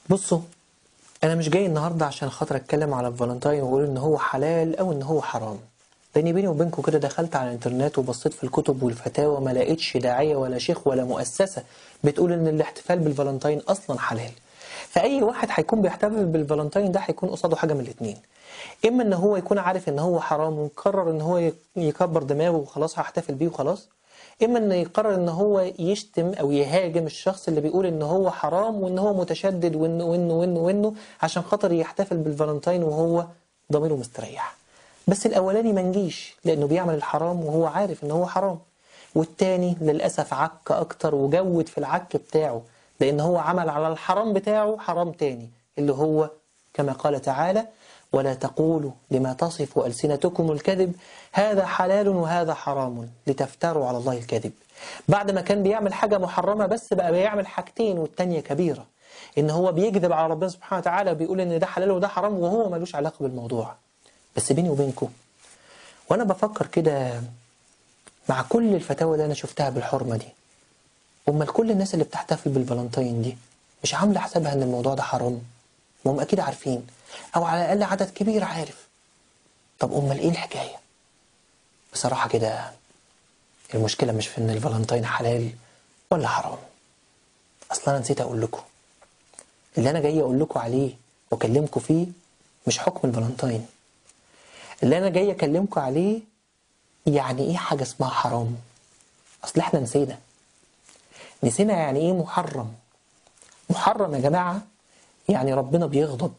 بصوا انا مش جاي النهارده عشان خاطر اتكلم على الفالنتاين واقول ان هو حلال او ان هو حرام لاني بيني وبينكم كده دخلت على الانترنت وبصيت في الكتب والفتاوى ما لقيتش داعيه ولا شيخ ولا مؤسسه بتقول ان الاحتفال بالفالنتاين اصلا حلال فاي واحد هيكون بيحتفل بالفالنتاين ده هيكون قصاده حاجه من الاثنين اما ان هو يكون عارف ان هو حرام وقرر ان هو يكبر دماغه وخلاص هحتفل بيه وخلاص اما ان يقرر ان هو يشتم او يهاجم الشخص اللي بيقول ان هو حرام وان هو متشدد وانه وانه وانه وانه عشان خاطر يحتفل بالفالنتاين وهو ضميره مستريح بس الاولاني ما نجيش لانه بيعمل الحرام وهو عارف ان هو حرام والتاني للاسف عك اكتر وجود في العك بتاعه لان هو عمل على الحرام بتاعه حرام تاني اللي هو كما قال تعالى ولا تقولوا لما تصف ألسنتكم الكذب هذا حلال وهذا حرام لتفتروا على الله الكذب بعد ما كان بيعمل حاجة محرمة بس بقى بيعمل حاجتين والتانية كبيرة إن هو بيكذب على ربنا سبحانه وتعالى وبيقول إن ده حلال وده حرام وهو ملوش علاقة بالموضوع بس بيني وبينكم وأنا بفكر كده مع كل الفتاوى اللي أنا شفتها بالحرمة دي أمال كل الناس اللي بتحتفل بالفالنتين دي مش عاملة حسابها إن الموضوع ده حرام وهم أكيد عارفين أو على الأقل عدد كبير عارف طب أمال إيه الحكاية؟ بصراحة كده المشكلة مش في إن الفالنتين حلال ولا حرام أصلا أنا نسيت أقول لكم اللي أنا جاي أقول لكم عليه وأكلمكم فيه مش حكم الفالنتين اللي أنا جاي أكلمكم عليه يعني إيه حاجة اسمها حرام أصل إحنا نسينا نسينا يعني إيه محرم محرم يا جماعة يعني ربنا بيغضب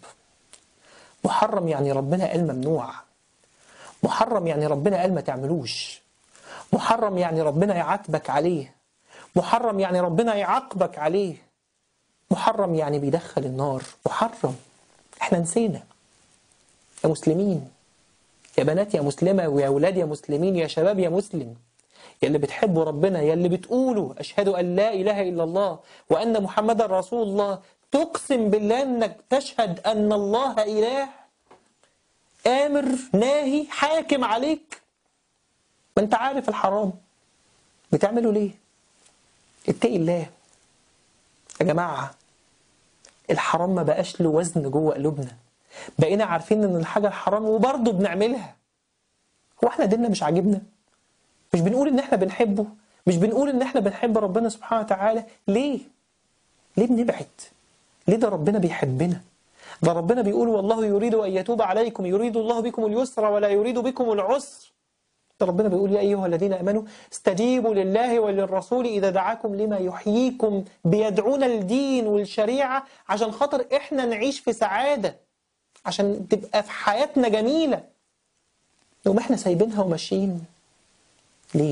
محرم يعني ربنا قال ممنوع محرم يعني ربنا قال ما تعملوش محرم يعني ربنا يعاتبك عليه محرم يعني ربنا يعاقبك عليه محرم يعني بيدخل النار محرم احنا نسينا يا مسلمين يا بنات يا مسلمة ويا أولاد يا مسلمين يا شباب يا مسلم يا اللي بتحبوا ربنا يا اللي بتقولوا أشهد أن لا إله إلا الله وأن محمد رسول الله تقسم بالله أنك تشهد أن الله إله آمر ناهي حاكم عليك ما أنت عارف الحرام بتعمله ليه اتقي الله يا جماعة الحرام ما بقاش له وزن جوه قلوبنا بقينا عارفين ان الحاجة الحرام وبرضه بنعملها هو احنا ديننا مش عاجبنا مش بنقول ان احنا بنحبه مش بنقول ان احنا بنحب ربنا سبحانه وتعالى ليه ليه بنبعد ليه ده ربنا بيحبنا ده ربنا بيقول والله يريد أن يتوب عليكم يريد الله بكم اليسر ولا يريد بكم العسر ده ربنا بيقول يا أيها الذين أمنوا استجيبوا لله وللرسول إذا دعاكم لما يحييكم بيدعونا الدين والشريعة عشان خاطر إحنا نعيش في سعادة عشان تبقى في حياتنا جميلة يوم إحنا سايبينها وماشيين ليه؟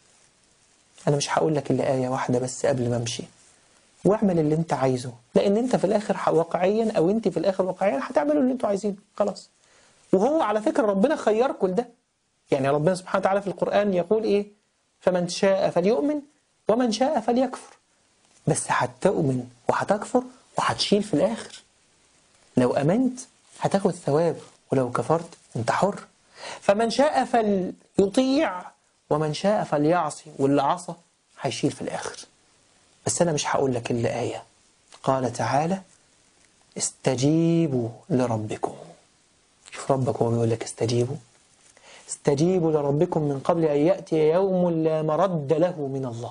أنا مش هقول لك إلا آية واحدة بس قبل ما أمشي واعمل اللي انت عايزه لان انت في الاخر واقعيا او انت في الاخر واقعيا هتعملوا اللي انتوا عايزينه خلاص وهو على فكره ربنا خيركم لده يعني ربنا سبحانه وتعالى في القران يقول ايه فمن شاء فليؤمن ومن شاء فليكفر بس هتؤمن وهتكفر وهتشيل في الاخر لو امنت هتاخد ثواب ولو كفرت انت حر فمن شاء فليطيع ومن شاء فليعصي واللي عصى هيشيل في الاخر بس أنا مش هقول لك إلا آية قال تعالى استجيبوا لربكم شوف ربك هو بيقول لك استجيبوا استجيبوا لربكم من قبل أن يأتي يوم لا مرد له من الله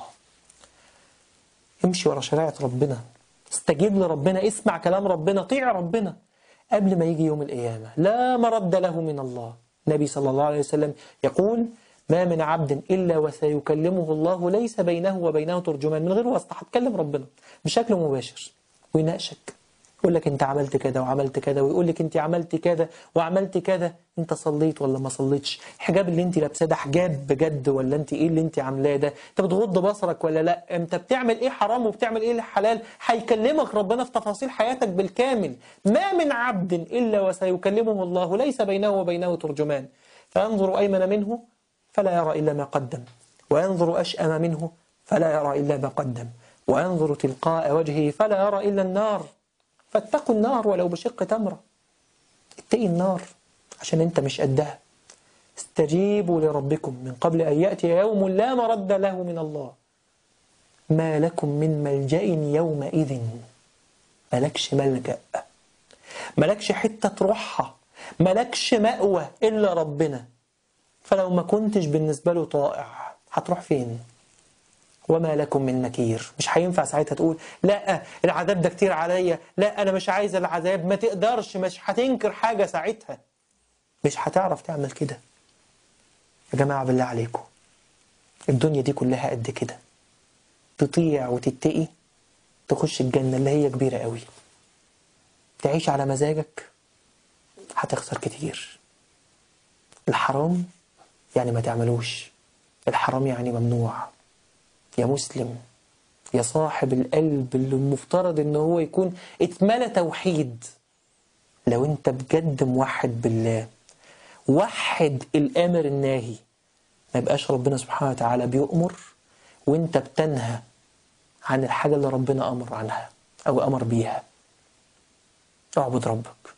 امشي ورا شريعة ربنا استجيب لربنا اسمع كلام ربنا طيع ربنا قبل ما يجي يوم القيامة لا مرد له من الله النبي صلى الله عليه وسلم يقول ما من عبد إلا وسيكلمه الله ليس بينه وبينه ترجمان من غير واسطة هتكلم ربنا بشكل مباشر ويناقشك يقول لك انت عملت كده وعملت كده ويقول لك انت عملت كده وعملت كده انت صليت ولا ما صليتش الحجاب اللي انت لابساه ده حجاب بجد ولا انت ايه اللي انت عاملاه ده انت بتغض بصرك ولا لا انت بتعمل ايه حرام وبتعمل ايه حلال هيكلمك ربنا في تفاصيل حياتك بالكامل ما من عبد الا وسيكلمه الله ليس بينه وبينه ترجمان فينظر ايمن منه فلا يرى إلا ما قدم وينظر أشأم منه فلا يرى إلا ما قدم وينظر تلقاء وجهه فلا يرى إلا النار فاتقوا النار ولو بشق تمرة اتقي النار عشان انت مش قدها استجيبوا لربكم من قبل أن يأتي يوم لا مرد له من الله ما لكم من ملجأ يومئذ ملكش ملجأ ملكش حتة تروحها ملكش مأوى إلا ربنا فلو ما كنتش بالنسبة له طائع هتروح فين وما لكم من نكير مش هينفع ساعتها تقول لا العذاب ده كتير عليا لا أنا مش عايز العذاب ما تقدرش مش هتنكر حاجة ساعتها مش هتعرف تعمل كده يا جماعة بالله عليكم الدنيا دي كلها قد كده تطيع وتتقي تخش الجنة اللي هي كبيرة قوي تعيش على مزاجك هتخسر كتير الحرام يعني ما تعملوش الحرام يعني ممنوع يا مسلم يا صاحب القلب اللي المفترض ان هو يكون اتملى توحيد لو انت بجد موحد بالله وحد الامر الناهي ما يبقاش ربنا سبحانه وتعالى بيؤمر وانت بتنهى عن الحاجة اللي ربنا أمر عنها أو أمر بيها اعبد ربك